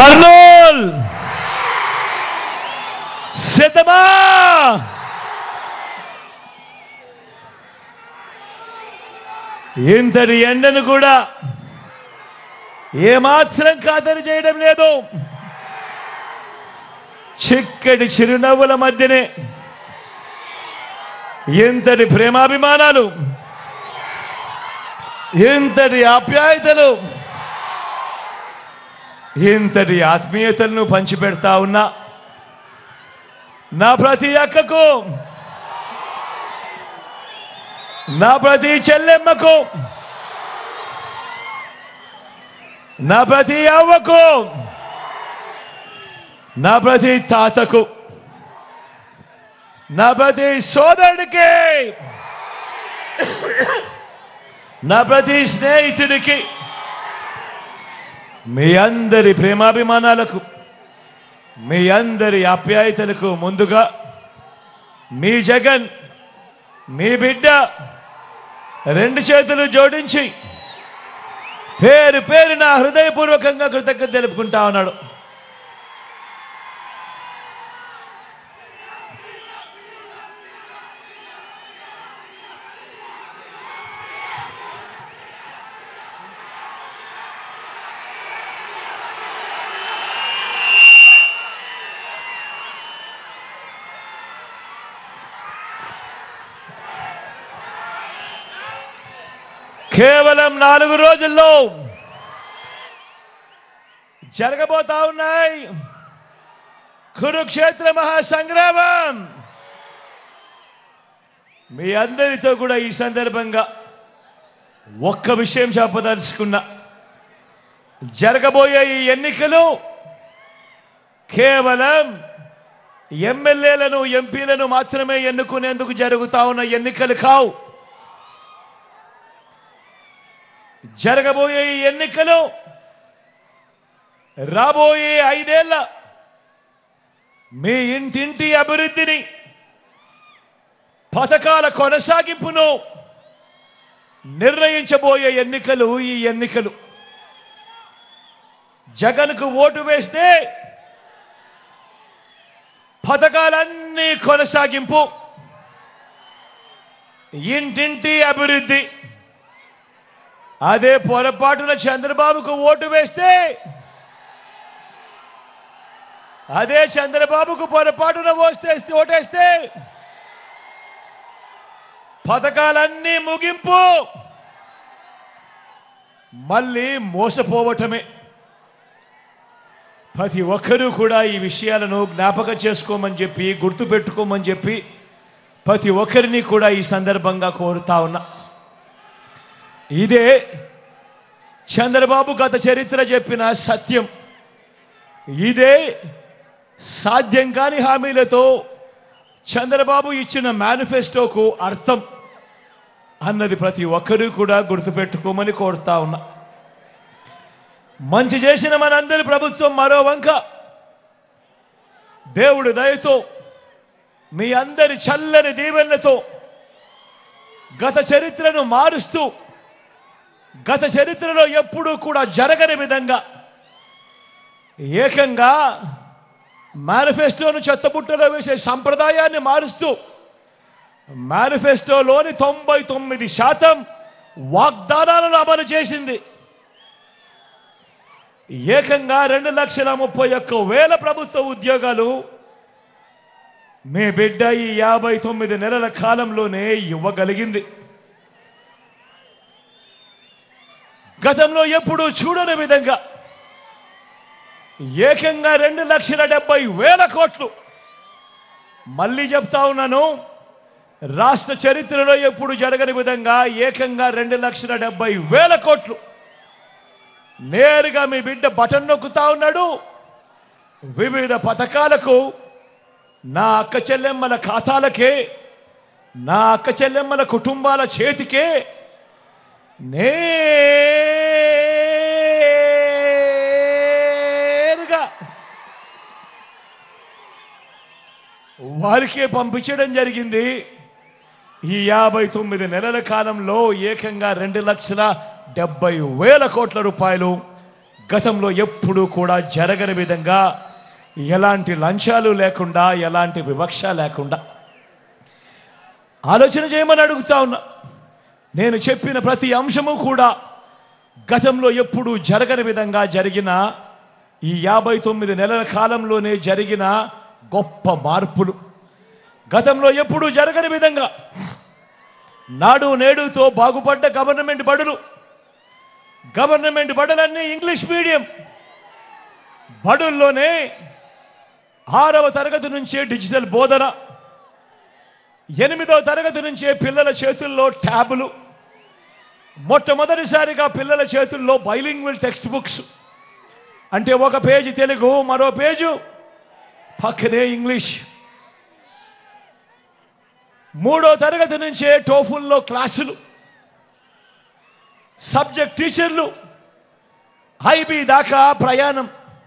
కర్నూల్ సిద్ధమా ఇంతటి ఎండను కూడా ఏమాత్రం ఖాతరు చేయడం లేదు చిక్కటి చిరునవ్వుల మధ్యనే ఇంతటి ప్రేమాభిమానాలు ఇంతటి ఆప్యాయతలు ఇంతటి ఆత్మీయతలను పంచిపెడతా ఉన్నా నా ప్రతి అక్కకు నా ప్రతి చెల్లెమ్మకు నా ప్రతి అవ్వకు నా ప్రతి తాతకు నా ప్రతి సోదరుడికి నా ప్రతి స్నేహితుడికి మీ అందరి ప్రేమాభిమానాలకు మీ అందరి ఆప్యాయతలకు ముందుగా మీ జగన్ మీ బిడ్డ రెండు చేతులు జోడించి పేరు పేరు నా హృదయపూర్వకంగా కృతజ్ఞత తెలుపుకుంటా ఉన్నాడు కేవలం నాలుగు రోజుల్లో జరగబోతా ఉన్నాయి కురుక్షేత్ర మహాసంగ్రామం మీ అందరితో కూడా ఈ సందర్భంగా ఒక్క విషయం చెప్పదలుచుకున్నా జరగబోయే ఈ ఎన్నికలు కేవలం ఎమ్మెల్యేలను ఎంపీలను మాత్రమే ఎన్నుకునేందుకు జరుగుతా ఉన్న ఎన్నికలు కావు జరగబోయే ఈ ఎన్నికలు రాబోయే ఐదేళ్ల మీ ఇంటింటి అభివృద్ధిని పథకాల కొనసాగింపును నిర్ణయించబోయే ఎన్నికలు ఈ ఎన్నికలు జగన్కు ఓటు వేస్తే పథకాలన్నీ కొనసాగింపు ఇంటింటి అభివృద్ధి అదే పొరపాటున చంద్రబాబుకు ఓటు వేస్తే అదే చంద్రబాబుకు పొరపాటున ఓస్తే ఓటేస్తే పథకాలన్నీ ముగింపు మళ్ళీ మోసపోవటమే ప్రతి ఒక్కరూ కూడా ఈ విషయాలను జ్ఞాపకం చేసుకోమని చెప్పి గుర్తుపెట్టుకోమని చెప్పి ప్రతి ఒక్కరిని కూడా ఈ సందర్భంగా కోరుతా ఉన్నా ఇదే చంద్రబాబు గత చరిత్ర చెప్పిన సత్యం ఇదే సాధ్యం కాని హామీలతో చంద్రబాబు ఇచ్చిన మేనిఫెస్టోకు అర్థం అన్నది ప్రతి ఒక్కరూ కూడా గుర్తుపెట్టుకోమని కోరుతా ఉన్నా మంచి చేసిన మనందరి ప్రభుత్వం మరో వంక దేవుడి దయతో మీ అందరి చల్లని దీవెనలతో గత చరిత్రను మారుస్తూ గత చరిత్రలో ఎప్పుడూ కూడా జరగని విధంగా ఏకంగా మేనిఫెస్టోను చెత్తబుట్టలో వేసే సంప్రదాయాన్ని మారుస్తూ మేనిఫెస్టోలోని తొంభై తొమ్మిది శాతం వాగ్దానాలను అమలు చేసింది ఏకంగా రెండు లక్షల ముప్పై ఒక్క వేల ప్రభుత్వ ఉద్యోగాలు మీ బిడ్డ ఈ యాభై తొమ్మిది నెలల కాలంలోనే ఇవ్వగలిగింది గతంలో ఎప్పుడూ చూడని విధంగా ఏకంగా రెండు లక్షల డెబ్బై వేల కోట్లు మళ్ళీ చెప్తా ఉన్నాను రాష్ట్ర చరిత్రలో ఎప్పుడు జరగని విధంగా ఏకంగా రెండు లక్షల డెబ్బై వేల కోట్లు నేరుగా మీ బిడ్డ బటన్ నొక్కుతా ఉన్నాడు వివిధ పథకాలకు నా అక్క చెల్లెమ్మల ఖాతాలకే నా అక్క చెల్లెమ్మల కుటుంబాల చేతికే నేరుగా వారికే పంపించడం జరిగింది ఈ యాభై తొమ్మిది నెలల కాలంలో ఏకంగా రెండు లక్షల డెబ్బై వేల కోట్ల రూపాయలు గతంలో ఎప్పుడూ కూడా జరగని విధంగా ఎలాంటి లంచాలు లేకుండా ఎలాంటి వివక్ష లేకుండా ఆలోచన చేయమని అడుగుతా ఉన్నా నేను చెప్పిన ప్రతి అంశము కూడా గతంలో ఎప్పుడూ జరగని విధంగా జరిగిన ఈ యాభై తొమ్మిది నెలల కాలంలోనే జరిగిన గొప్ప మార్పులు గతంలో ఎప్పుడూ జరగని విధంగా నాడు నేడుతో బాగుపడ్డ గవర్నమెంట్ బడులు గవర్నమెంట్ బడులన్నీ ఇంగ్లీష్ మీడియం బడుల్లోనే ఆరవ తరగతి నుంచే డిజిటల్ బోధన ఎనిమిదవ తరగతి నుంచే పిల్లల చేతుల్లో ట్యాబులు మొట్టమొదటిసారిగా పిల్లల చేతుల్లో బైలింగ్వల్ టెక్స్ట్ బుక్స్ అంటే ఒక పేజీ తెలుగు మరో పేజు పక్కనే ఇంగ్లీష్ మూడో తరగతి నుంచే టోఫుల్లో క్లాసులు సబ్జెక్ట్ టీచర్లు ఐబీ దాకా ప్రయాణం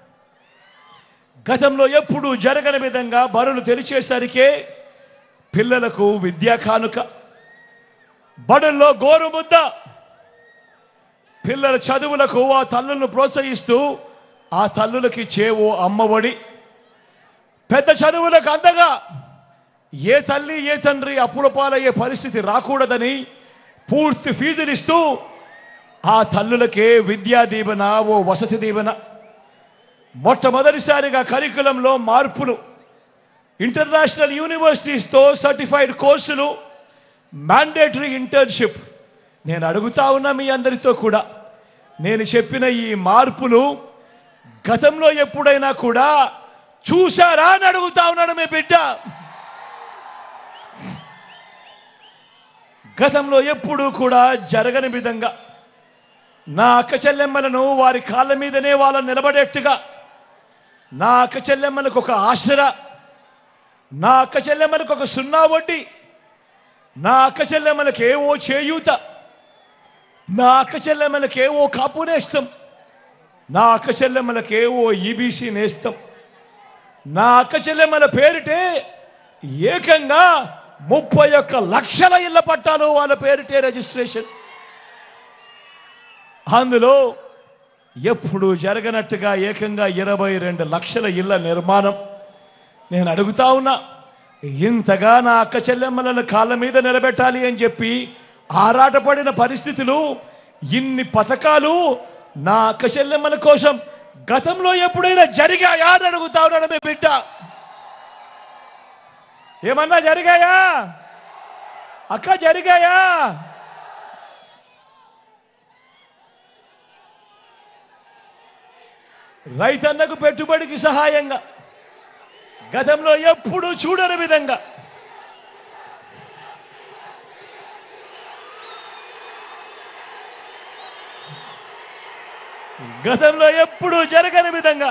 గతంలో ఎప్పుడూ జరగని విధంగా బరులు తెరిచేసరికే పిల్లలకు విద్యా కానుక బడుల్లో గోరు ముద్ద పిల్లల చదువులకు ఆ తల్లులను ప్రోత్సహిస్తూ ఆ తల్లులకి చేవో అమ్మఒడి పెద్ద చదువులకు అందగా ఏ తల్లి ఏ తండ్రి అప్పుల పాలయ్యే పరిస్థితి రాకూడదని పూర్తి ఫీజులిస్తూ ఆ తల్లులకే విద్యా దీవెన ఓ వసతి దీవెన మొట్టమొదటిసారిగా కరికులంలో మార్పులు ఇంటర్నేషనల్ యూనివర్సిటీస్తో సర్టిఫైడ్ కోర్సులు మ్యాండేటరీ ఇంటర్న్షిప్ నేను అడుగుతా ఉన్నా మీ అందరితో కూడా నేను చెప్పిన ఈ మార్పులు గతంలో ఎప్పుడైనా కూడా చూశారా అని అడుగుతా ఉన్నాడు మీ బిడ్డ గతంలో ఎప్పుడూ కూడా జరగని విధంగా నా అక్క చెల్లెమ్మలను వారి కాళ్ళ మీదనే వాళ్ళని నిలబడేట్టుగా నా అక్క చెల్లెమ్మలకు ఒక ఆసరా నా అక్క చెల్లెమ్మలకు ఒక సున్నా వడ్డీ నా అక్క చెల్లెమ్మలకు ఏవో చేయూత నా అక్క చెల్లెమ్మలకు ఏవో కాపు నేస్తం నా అక్క చెల్లెమ్మలకు ఏవో ఈబీసీ నేస్తం నా అక్క చెల్లెమ్మల పేరిటే ఏకంగా ముప్పై ఒక్క లక్షల ఇళ్ల పట్టాలు వాళ్ళ పేరిటే రిజిస్ట్రేషన్ అందులో ఎప్పుడు జరగనట్టుగా ఏకంగా ఇరవై రెండు లక్షల ఇళ్ల నిర్మాణం నేను అడుగుతా ఉన్నా ఇంతగా నా అక్క చెల్లెమ్మలను కాళ్ళ మీద నిలబెట్టాలి అని చెప్పి ఆరాటపడిన పరిస్థితులు ఇన్ని పథకాలు నా అక్క చెల్లెమ్మల కోసం గతంలో ఎప్పుడైనా జరిగాయా అని అడుగుతా ఉన్నాడు మీ బిడ్డ ఏమన్నా జరిగాయా అక్క జరిగాయా రైతన్నకు పెట్టుబడికి సహాయంగా గతంలో ఎప్పుడూ చూడని విధంగా గతంలో ఎప్పుడూ జరగని విధంగా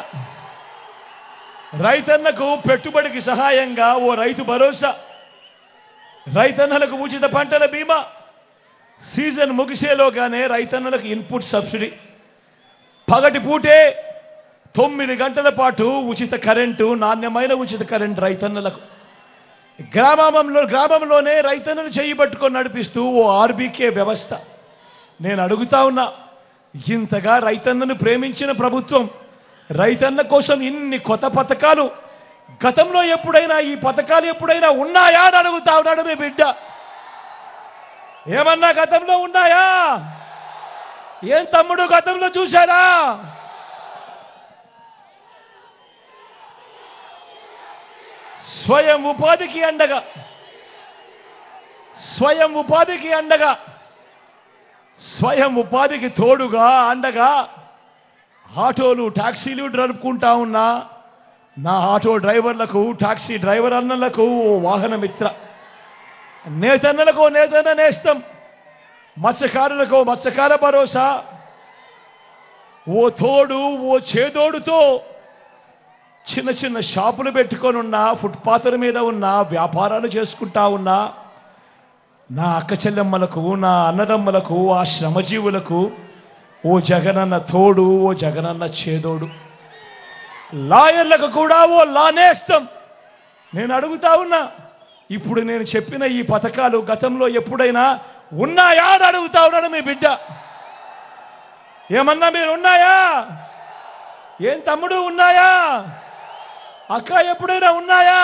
రైతన్నకు పెట్టుబడికి సహాయంగా ఓ రైతు భరోసా రైతన్నలకు ఉచిత పంటల బీమా సీజన్ ముగిసేలోగానే రైతన్నలకు ఇన్పుట్ సబ్సిడీ పగటి పూటే తొమ్మిది గంటల పాటు ఉచిత కరెంటు నాణ్యమైన ఉచిత కరెంటు రైతన్నలకు గ్రామంలో గ్రామంలోనే రైతన్నలు చేయి పట్టుకొని నడిపిస్తూ ఓ ఆర్బీకే వ్యవస్థ నేను అడుగుతా ఉన్నా ఇంతగా రైతన్నను ప్రేమించిన ప్రభుత్వం రైతన్న కోసం ఇన్ని కొత్త పథకాలు గతంలో ఎప్పుడైనా ఈ పథకాలు ఎప్పుడైనా ఉన్నాయా అని అడుగుతా ఉన్నాడు మీ బిడ్డ ఏమన్నా గతంలో ఉన్నాయా ఏం తమ్ముడు గతంలో చూశారా స్వయం ఉపాధికి అండగా స్వయం ఉపాధికి అండగా స్వయం ఉపాధికి తోడుగా అండగా ఆటోలు టాక్సీలు నడుపుకుంటా ఉన్నా నా ఆటో డ్రైవర్లకు టాక్సీ డ్రైవర్ అన్నలకు ఓ వాహన మిత్ర నేతన్నలకు ఓ నేతన్న నేస్తం మత్స్యకారులకు ఓ మత్స్యకార భరోసా ఓ తోడు ఓ చేదోడుతో చిన్న చిన్న షాపులు పెట్టుకొని ఉన్నా ఫుట్పాత్ల మీద ఉన్న వ్యాపారాలు చేసుకుంటా ఉన్నా నా అక్క చెల్లెమ్మలకు నా అన్నదమ్మలకు ఆ శ్రమజీవులకు ఓ జగనన్న తోడు ఓ జగనన్న చేదోడు లాయర్లకు కూడా ఓ లానేస్తం నేను అడుగుతా ఉన్నా ఇప్పుడు నేను చెప్పిన ఈ పథకాలు గతంలో ఎప్పుడైనా ఉన్నాయా అని అడుగుతా ఉన్నాడు మీ బిడ్డ ఏమన్నా మీరు ఉన్నాయా ఏం తమ్ముడు ఉన్నాయా అక్క ఎప్పుడైనా ఉన్నాయా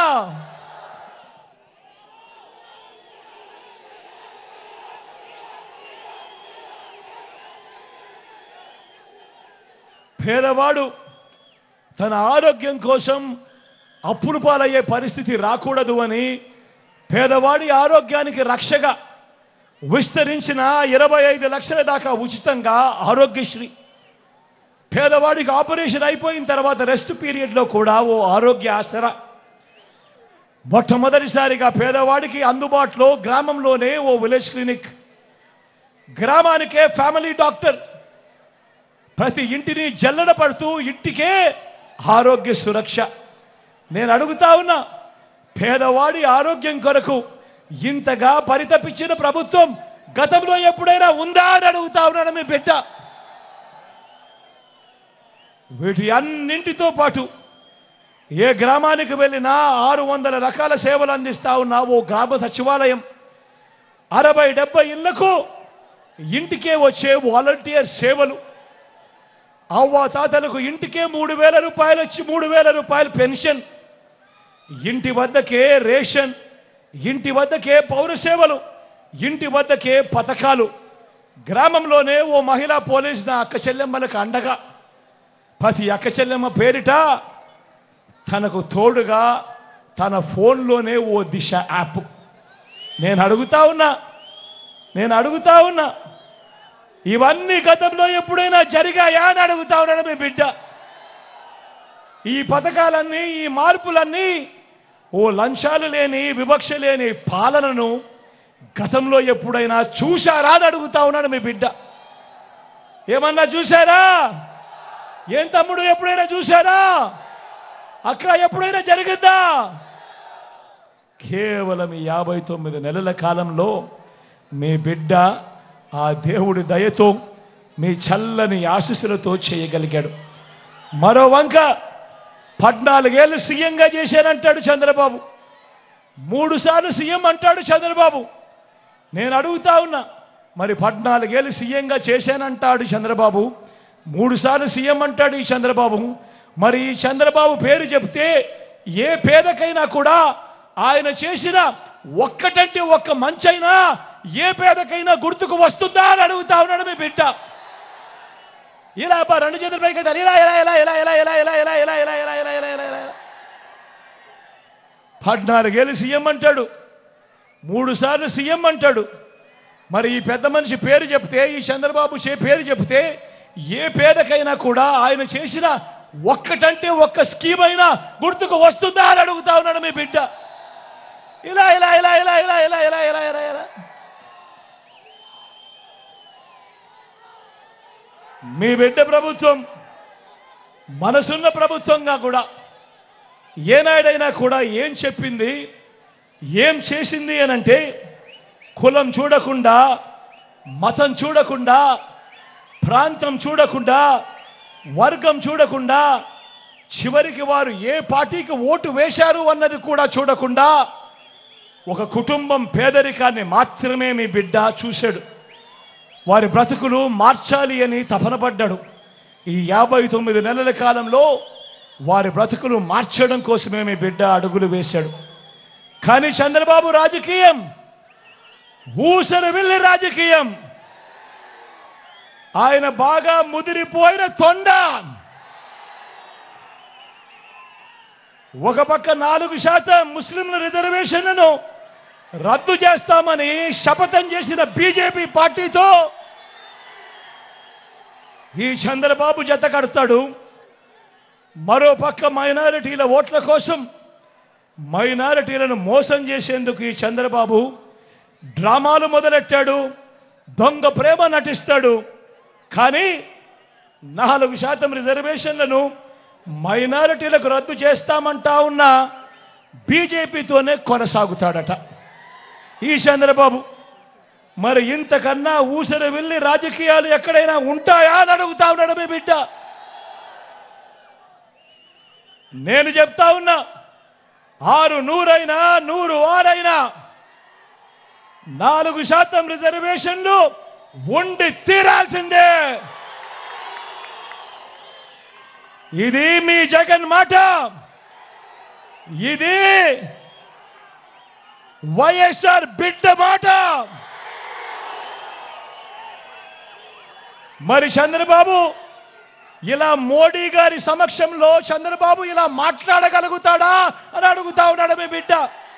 పేదవాడు తన ఆరోగ్యం కోసం అప్పులు పాలయ్యే పరిస్థితి రాకూడదు అని పేదవాడి ఆరోగ్యానికి రక్షగా విస్తరించిన ఇరవై ఐదు లక్షల దాకా ఉచితంగా ఆరోగ్యశ్రీ పేదవాడికి ఆపరేషన్ అయిపోయిన తర్వాత రెస్ట్ పీరియడ్లో కూడా ఓ ఆరోగ్య ఆసరా మొట్టమొదటిసారిగా పేదవాడికి అందుబాటులో గ్రామంలోనే ఓ విలేజ్ క్లినిక్ గ్రామానికే ఫ్యామిలీ డాక్టర్ ప్రతి ఇంటిని జల్లడ పడుతూ ఇంటికే ఆరోగ్య సురక్ష నేను అడుగుతా ఉన్నా పేదవాడి ఆరోగ్యం కొరకు ఇంతగా పరితపించిన ప్రభుత్వం గతంలో ఎప్పుడైనా ఉందా అని అడుగుతా ఉన్నాను మీ బిడ్డ వీటి అన్నింటితో పాటు ఏ గ్రామానికి వెళ్ళినా ఆరు వందల రకాల సేవలు అందిస్తా ఉన్న ఓ గ్రామ సచివాలయం అరవై డెబ్బై ఇళ్లకు ఇంటికే వచ్చే వాలంటీర్ సేవలు అవ్వ తాతలకు ఇంటికే మూడు వేల రూపాయలు వచ్చి మూడు వేల రూపాయలు పెన్షన్ ఇంటి వద్దకే రేషన్ ఇంటి వద్దకే పౌర సేవలు ఇంటి వద్దకే పథకాలు గ్రామంలోనే ఓ మహిళా పోలీస్ నా అక్క చెల్లెమ్మలకు అండగా ప్రతి అక్క చెల్లెమ్మ పేరిట తనకు తోడుగా తన ఫోన్లోనే ఓ దిశ యాప్ నేను అడుగుతా ఉన్నా నేను అడుగుతా ఉన్నా ఇవన్నీ గతంలో ఎప్పుడైనా జరిగాయా అని అడుగుతా ఉన్నాడు మీ బిడ్డ ఈ పథకాలన్నీ ఈ మార్పులన్నీ ఓ లంచాలు లేని వివక్ష లేని పాలనను గతంలో ఎప్పుడైనా చూశారా అని అడుగుతా ఉన్నాడు మీ బిడ్డ ఏమన్నా చూశారా ఏం తమ్ముడు ఎప్పుడైనా చూశారా అక్క ఎప్పుడైనా జరిగిందా కేవలం ఈ యాభై తొమ్మిది నెలల కాలంలో మీ బిడ్డ ఆ దేవుడి దయతో మీ చల్లని ఆశీస్సులతో చేయగలిగాడు మరో వంక పద్నాలుగేళ్ళు సీఎంగా చేశానంటాడు చంద్రబాబు మూడు సార్లు సీఎం అంటాడు చంద్రబాబు నేను అడుగుతా ఉన్నా మరి పద్నాలుగేళ్ళు సీఎంగా చేశానంటాడు చంద్రబాబు మూడు సార్లు సీఎం అంటాడు ఈ చంద్రబాబు మరి ఈ చంద్రబాబు పేరు చెప్తే ఏ పేదకైనా కూడా ఆయన చేసిన ఒక్కటంటే ఒక్క మంచైనా ఏ పేదకైనా గుర్తుకు వస్తుందా అని అడుగుతా ఉన్నాడు మీ బిడ్డ ఇలా అబ్బా రెండు చేతులు పైకి ఎత్తాలి. ఇలా ఇలా ఇలా ఇలా ఇలా ఇలా ఇలా ఇలా ఇలా ఇలా ఇలా ఇలా ఇలా ఇలా ఇలా ఇలా పద్నాలుగేళ్ళు సీఎం అంటాడు మూడు సార్లు సీఎం అంటాడు మరి ఈ పెద్ద మనిషి పేరు చెప్తే ఈ చంద్రబాబు చే పేరు చెప్తే ఏ పేదకైనా కూడా ఆయన చేసిన ఒక్కటంటే ఒక్క స్కీమ్ అయినా గుర్తుకు వస్తుందా అని అడుగుతా ఉన్నాడు మీ బిడ్డ ఇలా ఇలా ఇలా ఇలా ఇలా ఇలా ఇలా ఇలా ఇలా ఇలా మీ బిడ్డ ప్రభుత్వం మనసున్న ప్రభుత్వంగా కూడా ఏనాడైనా కూడా ఏం చెప్పింది ఏం చేసింది అనంటే కులం చూడకుండా మతం చూడకుండా ప్రాంతం చూడకుండా వర్గం చూడకుండా చివరికి వారు ఏ పార్టీకి ఓటు వేశారు అన్నది కూడా చూడకుండా ఒక కుటుంబం పేదరికాన్ని మాత్రమే మీ బిడ్డ చూశాడు వారి బ్రతుకులు మార్చాలి అని తపనపడ్డాడు ఈ యాభై తొమ్మిది నెలల కాలంలో వారి బ్రతుకులు మార్చడం కోసమే మీ బిడ్డ అడుగులు వేశాడు కానీ చంద్రబాబు రాజకీయం ఊసరు వెళ్ళి రాజకీయం ఆయన బాగా ముదిరిపోయిన తొండ ఒక పక్క నాలుగు శాతం ముస్లింల రిజర్వేషన్లను రద్దు చేస్తామని శపథం చేసిన బీజేపీ పార్టీతో ఈ చంద్రబాబు జత కడతాడు మరో పక్క మైనారిటీల ఓట్ల కోసం మైనారిటీలను మోసం చేసేందుకు ఈ చంద్రబాబు డ్రామాలు మొదలెట్టాడు దొంగ ప్రేమ నటిస్తాడు కానీ నాలుగు శాతం రిజర్వేషన్లను మైనారిటీలకు రద్దు చేస్తామంటా ఉన్న బీజేపీతోనే కొనసాగుతాడట ఈ చంద్రబాబు మరి ఇంతకన్నా ఊసరి వెళ్ళి రాజకీయాలు ఎక్కడైనా ఉంటాయా అని అడుగుతా ఉన్నాడు మీ బిడ్డ నేను చెప్తా ఉన్నా ఆరు నూరైనా నూరు ఆరైనా నాలుగు శాతం రిజర్వేషన్లు ఉండి తీరాల్సిందే ఇది మీ జగన్ మాట ఇది వైఎస్ఆర్ బిడ్డ మాట మరి చంద్రబాబు ఇలా మోడీ గారి సమక్షంలో చంద్రబాబు ఇలా మాట్లాడగలుగుతాడా అని అడుగుతా ఉన్నాడు మీ బిడ్డ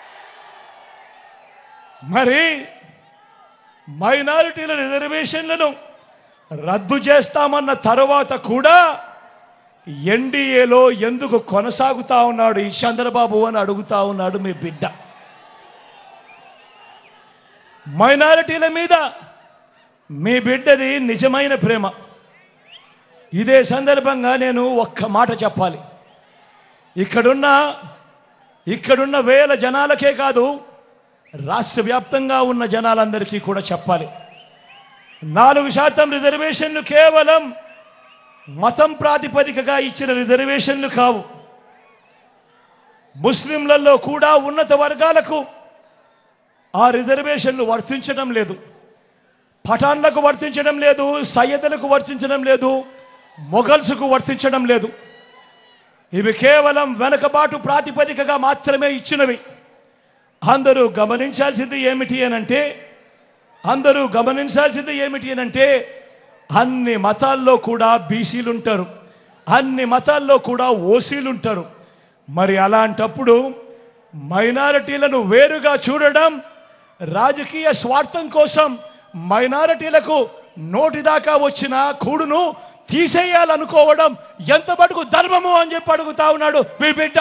మరి మైనారిటీల రిజర్వేషన్లను రద్దు చేస్తామన్న తరువాత కూడా ఎన్డీఏలో ఎందుకు కొనసాగుతా ఉన్నాడు ఈ చంద్రబాబు అని అడుగుతా ఉన్నాడు మీ బిడ్డ మైనారిటీల మీద మీ బిడ్డది నిజమైన ప్రేమ ఇదే సందర్భంగా నేను ఒక్క మాట చెప్పాలి ఇక్కడున్న ఇక్కడున్న వేల జనాలకే కాదు రాష్ట్ర వ్యాప్తంగా ఉన్న జనాలందరికీ కూడా చెప్పాలి నాలుగు శాతం రిజర్వేషన్లు కేవలం మతం ప్రాతిపదికగా ఇచ్చిన రిజర్వేషన్లు కావు ముస్లింలలో కూడా ఉన్నత వర్గాలకు ఆ రిజర్వేషన్లు వర్తించడం లేదు పఠాన్లకు వర్తించడం లేదు సయ్యదులకు వర్తించడం లేదు మొఘల్స్కు వర్తించడం లేదు ఇవి కేవలం వెనకబాటు ప్రాతిపదికగా మాత్రమే ఇచ్చినవి అందరూ గమనించాల్సింది ఏమిటి అనంటే అందరూ గమనించాల్సింది ఏమిటి అనంటే అన్ని మతాల్లో కూడా బీసీలు ఉంటారు అన్ని మతాల్లో కూడా ఓసీలు ఉంటారు మరి అలాంటప్పుడు మైనారిటీలను వేరుగా చూడడం రాజకీయ స్వార్థం కోసం మైనారిటీలకు నోటిదాకా వచ్చిన కూడును తీసేయాలనుకోవడం ఎంత మటుకు ధర్మము అని చెప్పి అడుగుతా ఉన్నాడు మీ బిడ్డ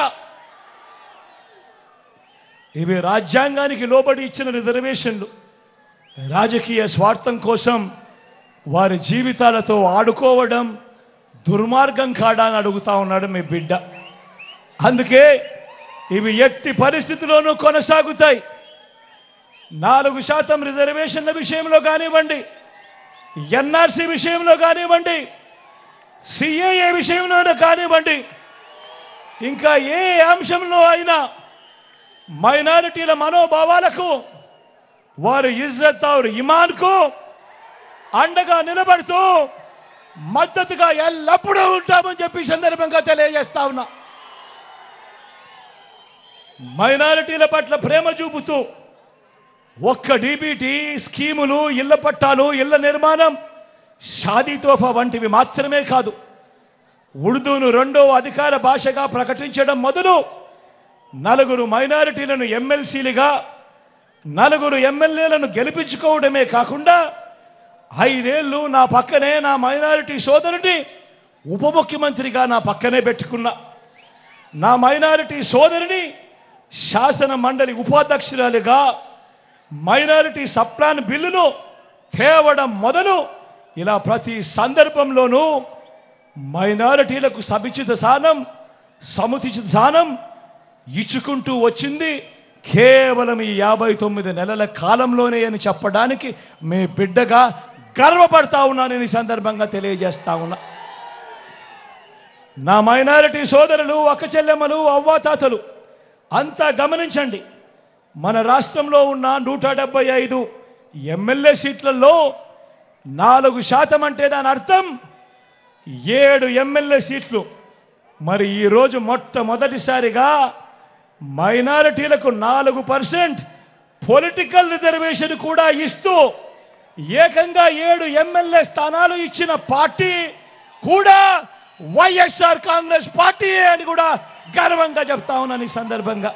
ఇవి రాజ్యాంగానికి లోబడి ఇచ్చిన రిజర్వేషన్లు రాజకీయ స్వార్థం కోసం వారి జీవితాలతో ఆడుకోవడం దుర్మార్గం కాడా అని అడుగుతా ఉన్నాడు మీ బిడ్డ అందుకే ఇవి ఎట్టి పరిస్థితిలోనూ కొనసాగుతాయి నాలుగు శాతం రిజర్వేషన్ల విషయంలో కానివ్వండి ఎన్ఆర్సీ విషయంలో కానివ్వండి సిఏఏ విషయంలో కానివ్వండి ఇంకా ఏ అంశంలో అయినా మైనారిటీల మనోభావాలకు వారి ఇజ్జత్ ఔర్ ఇమాన్కు అండగా నిలబడుతూ మద్దతుగా ఎల్లప్పుడూ ఉంటామని చెప్పి ఈ సందర్భంగా తెలియజేస్తా ఉన్నా మైనారిటీల పట్ల ప్రేమ చూపుతూ ఒక్క డీబీటీ స్కీములు ఇళ్ల పట్టాలు ఇళ్ల నిర్మాణం షాదీ తోఫా వంటివి మాత్రమే కాదు ఉర్దూను రెండో అధికార భాషగా ప్రకటించడం మొదలు నలుగురు మైనారిటీలను ఎమ్మెల్సీలుగా నలుగురు ఎమ్మెల్యేలను గెలిపించుకోవడమే కాకుండా ఐదేళ్లు నా పక్కనే నా మైనారిటీ సోదరుని ఉప ముఖ్యమంత్రిగా నా పక్కనే పెట్టుకున్నా నా మైనారిటీ సోదరిని శాసన మండలి ఉపాధ్యక్షురాలిగా మైనారిటీ సప్లాన్ బిల్లును తేవడం మొదలు ఇలా ప్రతి సందర్భంలోనూ మైనారిటీలకు సముచిత స్థానం సముచిత స్థానం ఇచ్చుకుంటూ వచ్చింది కేవలం ఈ యాభై తొమ్మిది నెలల కాలంలోనే అని చెప్పడానికి మీ బిడ్డగా గర్వపడతా ఉన్నానని ఈ సందర్భంగా తెలియజేస్తా ఉన్నా నా మైనారిటీ సోదరులు అక్క చెల్లెమ్మలు అవ్వాతాతలు అంతా గమనించండి మన రాష్ట్రంలో ఉన్న నూట డెబ్బై ఐదు ఎమ్మెల్యే సీట్లలో నాలుగు శాతం అంటే దాని అర్థం ఏడు ఎమ్మెల్యే సీట్లు మరి ఈరోజు మొట్టమొదటిసారిగా మైనారిటీలకు నాలుగు పర్సెంట్ పొలిటికల్ రిజర్వేషన్ కూడా ఇస్తూ ఏకంగా ఏడు ఎమ్మెల్యే స్థానాలు ఇచ్చిన పార్టీ కూడా వైఎస్ఆర్ కాంగ్రెస్ పార్టీ అని కూడా గర్వంగా చెప్తా ఉన్నాను ఈ సందర్భంగా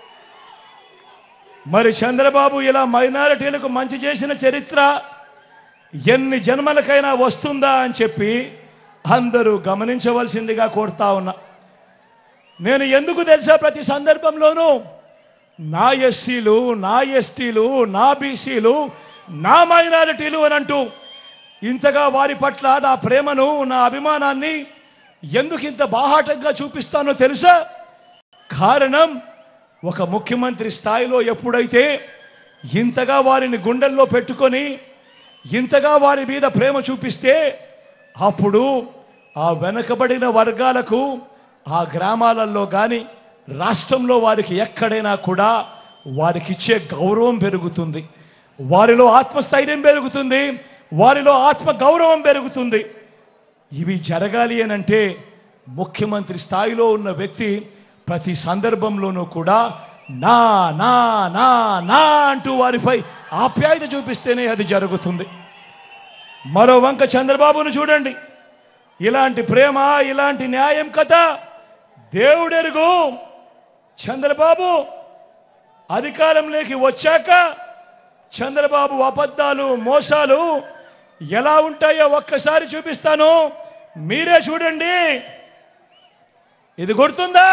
మరి చంద్రబాబు ఇలా మైనారిటీలకు మంచి చేసిన చరిత్ర ఎన్ని జన్మలకైనా వస్తుందా అని చెప్పి అందరూ గమనించవలసిందిగా కోరుతా ఉన్నా నేను ఎందుకు తెలుసా ప్రతి సందర్భంలోనూ నా ఎస్సీలు నా ఎస్టీలు నా బీసీలు నా మైనారిటీలు అని అంటూ ఇంతగా వారి పట్ల నా ప్రేమను నా అభిమానాన్ని ఎందుకు ఇంత బాహాటంగా చూపిస్తానో తెలుసా కారణం ఒక ముఖ్యమంత్రి స్థాయిలో ఎప్పుడైతే ఇంతగా వారిని గుండెల్లో పెట్టుకొని ఇంతగా వారి మీద ప్రేమ చూపిస్తే అప్పుడు ఆ వెనకబడిన వర్గాలకు ఆ గ్రామాలలో కానీ రాష్ట్రంలో వారికి ఎక్కడైనా కూడా వారికి ఇచ్చే గౌరవం పెరుగుతుంది వారిలో ఆత్మస్థైర్యం పెరుగుతుంది వారిలో ఆత్మ గౌరవం పెరుగుతుంది ఇవి జరగాలి అనంటే ముఖ్యమంత్రి స్థాయిలో ఉన్న వ్యక్తి ప్రతి సందర్భంలోనూ కూడా నా నా నా నా అంటూ వారిపై ఆప్యాయత చూపిస్తేనే అది జరుగుతుంది మరో వంక చంద్రబాబును చూడండి ఇలాంటి ప్రేమ ఇలాంటి న్యాయం కథ దేవుడెరుగు చంద్రబాబు అధికారంలోకి వచ్చాక చంద్రబాబు అబద్ధాలు మోసాలు ఎలా ఉంటాయో ఒక్కసారి చూపిస్తాను మీరే చూడండి ఇది గుర్తుందా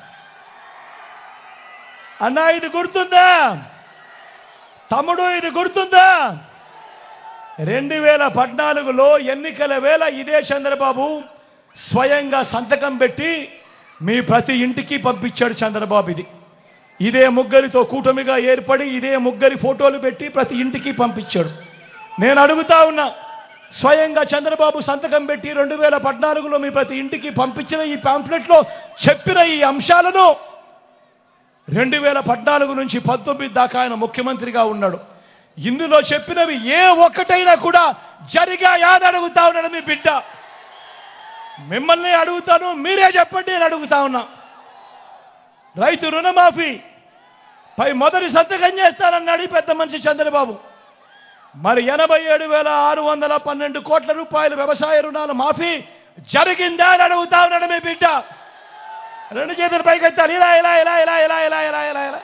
అన్నా ఇది గుర్తుందా తమ్ముడు ఇది గుర్తుందా రెండు వేల పద్నాలుగులో ఎన్నికల వేళ ఇదే చంద్రబాబు స్వయంగా సంతకం పెట్టి మీ ప్రతి ఇంటికి పంపించాడు చంద్రబాబు ఇది ఇదే ముగ్గురితో కూటమిగా ఏర్పడి ఇదే ముగ్గురి ఫోటోలు పెట్టి ప్రతి ఇంటికి పంపించాడు నేను అడుగుతా ఉన్నా స్వయంగా చంద్రబాబు సంతకం పెట్టి రెండు వేల పద్నాలుగులో మీ ప్రతి ఇంటికి పంపించిన ఈ పాంఫ్లెట్లో చెప్పిన ఈ అంశాలను రెండు వేల పద్నాలుగు నుంచి పంతొమ్మిది దాకా ఆయన ముఖ్యమంత్రిగా ఉన్నాడు ఇందులో చెప్పినవి ఏ ఒక్కటైనా కూడా జరిగాయా అని అడుగుతా ఉన్నాడు మీ బిడ్డ మిమ్మల్ని అడుగుతాను మీరే చెప్పండి నేను అడుగుతా ఉన్నా రైతు రుణమాఫీ పై మొదటి సంతకం చేస్తానన్నాడు ఈ పెద్ద మనిషి చంద్రబాబు మరి ఎనభై ఏడు వేల ఆరు వందల పన్నెండు కోట్ల రూపాయల వ్యవసాయ రుణాలు మాఫీ జరిగిందా అని అడుగుతా ఉన్నాడు మీ బిడ్డ రెండు చేతులు పైకి ఎత్తాలి ఇలా ఇలా ఇలా ఇలా ఇలా ఇలా ఇలా ఇలా ఇలా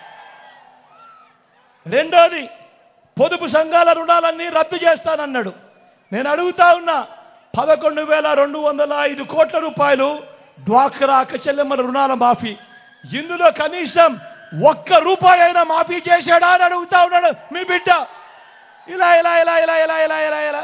రెండోది పొదుపు సంఘాల రుణాలన్నీ రద్దు చేస్తానన్నాడు నేను అడుగుతా ఉన్నా పదకొండు వేల రెండు వందల ఐదు కోట్ల రూపాయలు డ్వాక్రా అక్కచెల్లెమ్మల రుణాల మాఫీ ఇందులో కనీసం ఒక్క రూపాయి అయినా మాఫీ చేశాడా అని అడుగుతా ఉన్నాడు మీ బిడ్డ ఇలా ఇలా ఇలా ఇలా ఇలా ఇలా ఇలా ఇలా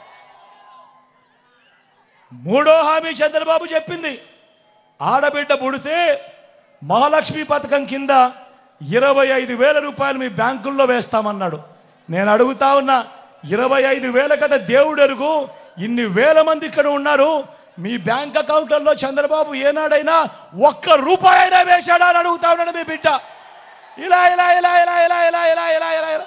మూడో హామీ చంద్రబాబు చెప్పింది ఆడబిడ్డ పుడితే మహాలక్ష్మి పథకం కింద ఇరవై ఐదు వేల రూపాయలు మీ బ్యాంకుల్లో వేస్తామన్నాడు నేను అడుగుతా ఉన్నా ఇరవై ఐదు వేల కదా దేవుడెరుగు ఇన్ని వేల మంది ఇక్కడ ఉన్నారు మీ బ్యాంక్ అకౌంట్లలో చంద్రబాబు ఏనాడైనా ఒక్క రూపాయి అయినా వేశాడా అని అడుగుతా ఉన్నాడు మీ బిడ్డ ఇలా ఇలా ఇలా ఇలా ఇలా ఇలా ఇలా ఇలా ఇలా ఇలా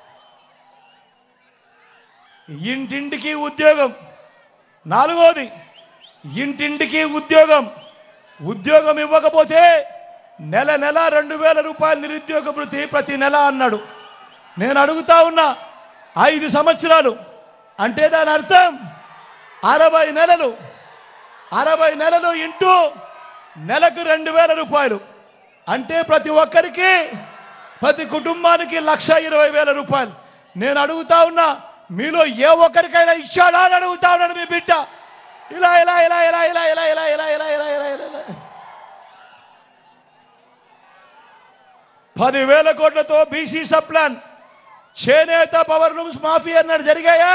ఇంటింటికి ఉద్యోగం నాలుగోది ఇంటింటికి ఉద్యోగం ఉద్యోగం ఇవ్వకపోతే నెల నెల రెండు వేల రూపాయల నిరుద్యోగ భృతి ప్రతి నెల అన్నాడు నేను అడుగుతా ఉన్నా ఐదు సంవత్సరాలు అంటే దాని అర్థం అరవై నెలలు అరవై నెలలు ఇంటూ నెలకు రెండు వేల రూపాయలు అంటే ప్రతి ఒక్కరికి ప్రతి కుటుంబానికి లక్ష ఇరవై వేల రూపాయలు నేను అడుగుతా ఉన్నా మీలో ఏ ఒక్కరికైనా ఇచ్చాడా అని అడుగుతా ఉన్నాడు మీ బిడ్డ ఇలా ఇలా ఇలా ఇలా ఇలా ఇలా ఇలా ఇలా ఇలా ఇలా ఇలా ఇలా ఇలా పదివేల కోట్లతో బీసీ సప్లాన్ చేనేత పవర్ లూమ్స్ మాఫీ అన్నాడు జరిగాయా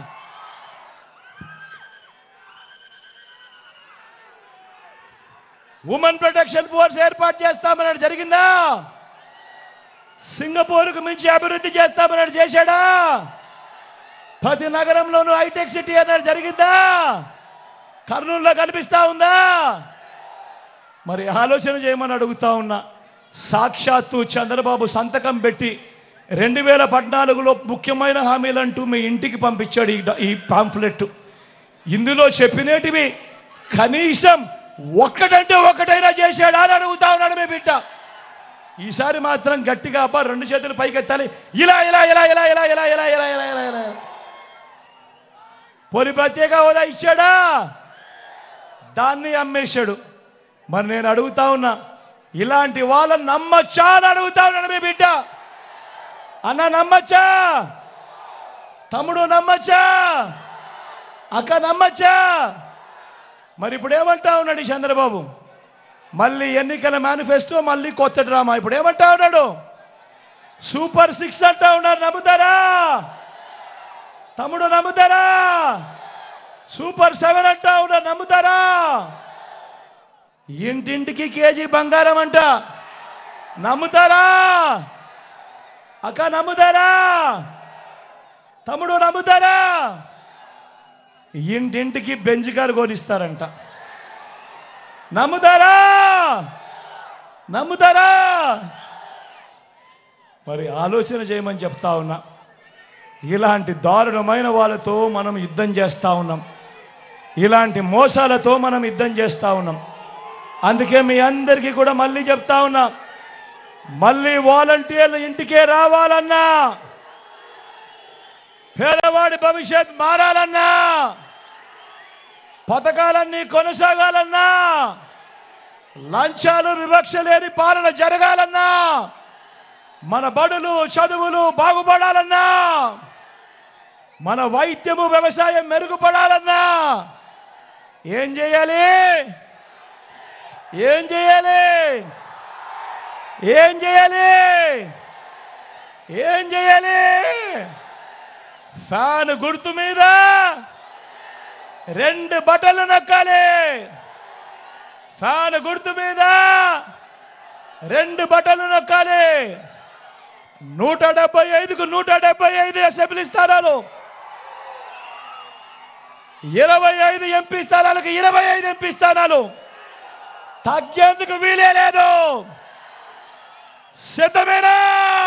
ఉమెన్ ప్రొటెక్షన్ ఫోర్స్ ఏర్పాటు చేస్తామన్నాడు జరిగిందా సింగపూర్కు మించి అభివృద్ధి చేస్తామన్నాడు చేశాడా ప్రతి నగరంలోనూ హైటెక్ సిటీ అన్నాడు జరిగిందా కర్నూలులో కనిపిస్తా ఉందా మరి ఆలోచన చేయమని అడుగుతా ఉన్నా సాక్షాత్తు చంద్రబాబు సంతకం పెట్టి రెండు వేల పద్నాలుగులో ముఖ్యమైన హామీలంటూ మీ ఇంటికి పంపించాడు ఈ డ- ఈ పాంఫ్లెట్ ఇందులో చెప్పినేటివి కనీసం ఒక్కటంటే ఒక్కటైనా చేశాడా అని అడుగుతా ఉన్నాడు మీ బిడ్డ ఈసారి మాత్రం గట్టిగా అబ్బా రెండు చేతులు పైకెత్తాలి ఇలా ఇలా ఇలా ఇలా ఇలా ఇలా ఇలా ఇలా ఇలా ఇలా ఇలా పోని ప్రత్యేక హోదా ఇచ్చాడా దాన్ని అమ్మేశాడు మరి నేను అడుగుతా ఉన్నా ఇలాంటి వాళ్ళని నమ్మచ్చా అని అడుగుతా ఉన్నాడు మీ బిడ్డ అన్న నమ్మచ్చా తమ్ముడు నమ్మచ్చా అక్క నమ్మచ్చా మరి ఇప్పుడు ఏమంటా ఉన్నాడు ఈ చంద్రబాబు మళ్ళీ ఎన్నికల మేనిఫెస్టో మళ్ళీ కొత్త డ్రామా ఇప్పుడు ఏమంటా ఉన్నాడు సూపర్ సిక్స్ అంటా ఉన్నారు నమ్ముతారా తమ్ముడు నమ్ముతారా సూపర్ సెవెన్ అంటా ఉన్నారు నమ్ముతారా ఇంటింటికి కేజీ బంగారం అంట నమ్ముతారా అక్క నమ్ముతారా తమ్ముడు నమ్ముతారా ఇంటింటికి బెంజ్ కారు కొనిస్తారంట నమ్ముతారా నమ్ముతారా మరి ఆలోచన చేయమని చెప్తా ఉన్నా ఇలాంటి దారుణమైన వాళ్ళతో మనం యుద్ధం చేస్తా ఉన్నాం ఇలాంటి మోసాలతో మనం యుద్ధం చేస్తా ఉన్నాం అందుకే మీ అందరికీ కూడా మళ్ళీ చెప్తా ఉన్నా మళ్ళీ వాలంటీర్లు ఇంటికే రావాలన్నా పేదవాడి భవిష్యత్ మారాలన్నా పథకాలన్నీ కొనసాగాలన్నా లంచాలు వివక్ష లేని పాలన జరగాలన్నా మన బడులు చదువులు బాగుపడాలన్నా మన వైద్యము వ్యవసాయం మెరుగుపడాలన్నా ఏం చేయాలి ఏం చేయాలి ఏం చేయాలి ఏం చేయాలి ఫ్యాన్ గుర్తు మీద రెండు బటన్లు నొక్కాలి ఫ్యాన్ గుర్తు మీద రెండు బటన్లు నొక్కాలి నూట డెబ్బై ఐదుకు నూట డెబ్బై ఐదు అసెంబ్లీ స్థానాలు ఇరవై ఐదు ఎంపీ స్థానాలకు ఇరవై ఐదు ఎంపీ స్థానాలు తగ్గేందుకు వీలే లేదు సిద్ధమేనా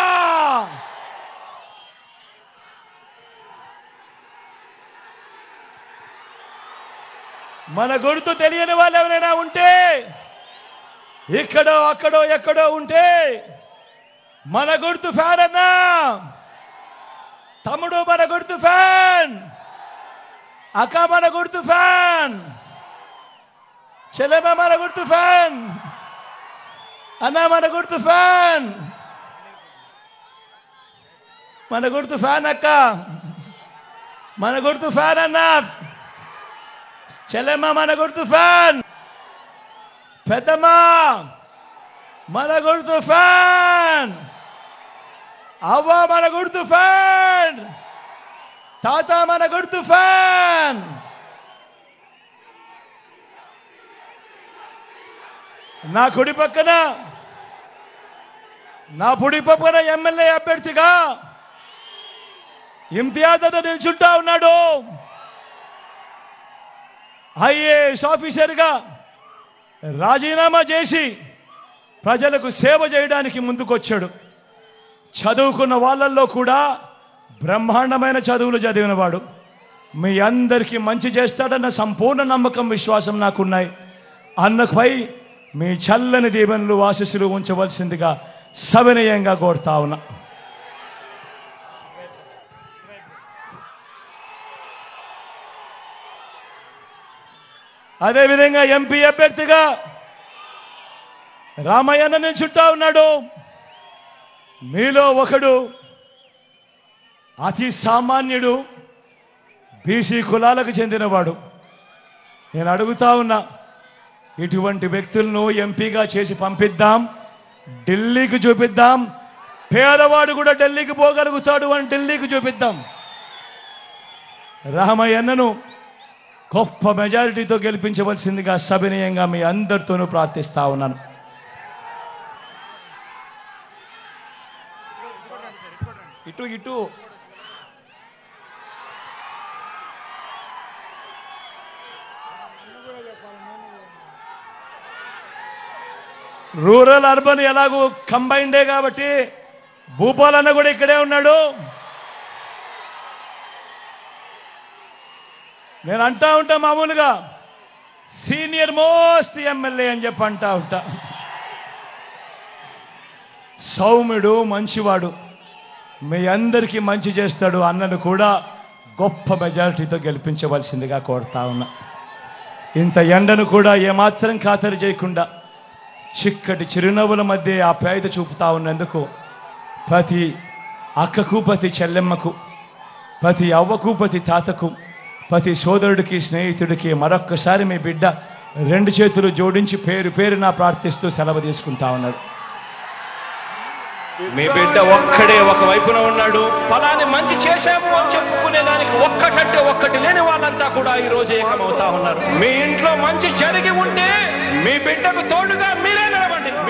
మన గుర్తు తెలియని వాళ్ళు ఎవరైనా ఉంటే ఇక్కడో అక్కడో ఎక్కడో ఉంటే మన గుర్తు ఫ్యాన్ అన్నా తమ్ముడు మన గుర్తు ఫ్యాన్ అక్క మన గుర్తు ఫ్యాన్ చెల్లెమ్మ మన గుర్తు ఫ్యాన్ అన్న మన గుర్తు ఫ్యాన్ మన గుర్తు ఫ్యాన్ అక్క మన గుర్తు ఫ్యాన్ అన్న చెల్లెమ్మ మన గుర్తు ఫ్యాన్ పెద్దమ్మ మన గుర్తు ఫ్యాన్ అవ్వ మన గుర్తు ఫ్యాన్ తాత మన గుర్తు ఫ్యాన్ నా కుడి పక్కన నా కుడి పక్కన ఎమ్మెల్యే అభ్యర్థిగా ఇంతియాజతో నిల్చుంటా ఉన్నాడు ఐఏఎస్ ఆఫీసర్గా రాజీనామా చేసి ప్రజలకు సేవ చేయడానికి ముందుకొచ్చాడు చదువుకున్న వాళ్ళల్లో కూడా బ్రహ్మాండమైన చదువులు చదివినవాడు మీ అందరికీ మంచి చేస్తాడన్న సంపూర్ణ నమ్మకం విశ్వాసం నాకున్నాయి అన్నపై మీ చల్లని దీవెనలు ఆశీస్సులు ఉంచవలసిందిగా సవినయంగా కోరుతా ఉన్నా అదేవిధంగా ఎంపీ అభ్యర్థిగా రామయ్యన్న నిల్చుంటా ఉన్నాడు మీలో ఒకడు అతి సామాన్యుడు బీసీ కులాలకు చెందినవాడు నేను అడుగుతా ఉన్నా ఇటువంటి వ్యక్తులను ఎంపీగా చేసి పంపిద్దాం ఢిల్లీకి చూపిద్దాం పేదవాడు కూడా ఢిల్లీకి పోగలుగుతాడు అని ఢిల్లీకి చూపిద్దాం రామయ్యన్నను గొప్ప మెజారిటీతో గెలిపించవలసిందిగా సవినయంగా మీ అందరితోనూ ప్రార్థిస్తా ఉన్నాను ఇటు ఇటు రూరల్ అర్బన్ ఎలాగూ కంబైండే కాబట్టి భూపాలన్న కూడా ఇక్కడే ఉన్నాడు నేను అంటా ఉంటా మామూలుగా సీనియర్ మోస్ట్ ఎమ్మెల్యే అని చెప్పి అంటా ఉంటా సౌమ్యుడు మంచివాడు మీ అందరికీ మంచి చేస్తాడు అన్నను కూడా గొప్ప మెజారిటీతో గెలిపించవలసిందిగా కోరుతా ఉన్నా ఇంత ఎండను కూడా ఏమాత్రం ఖాతరు చేయకుండా చిక్కటి చిరునవ్వుల మధ్య ఆ పేద చూపుతా ఉన్నందుకు ప్రతి అక్కకు ప్రతి చెల్లెమ్మకు ప్రతి అవ్వకు ప్రతి తాతకు ప్రతి సోదరుడికి స్నేహితుడికి మరొక్కసారి మీ బిడ్డ రెండు చేతులు జోడించి పేరు పేరున ప్రార్థిస్తూ సెలవు తీసుకుంటా ఉన్నాడు మీ బిడ్డ ఒక్కడే ఒక వైపున ఉన్నాడు ఫలాని మంచి చేశాము అని చెప్పుకునే దానికి ఒక్కటంటే ఒక్కటి లేని వాళ్ళంతా కూడా ఈ రోజు ఏకమవుతా ఉన్నారు మీ ఇంట్లో మంచి జరిగి ఉంటే మీ బిడ్డకు తోడుగా మీరే నిలబండి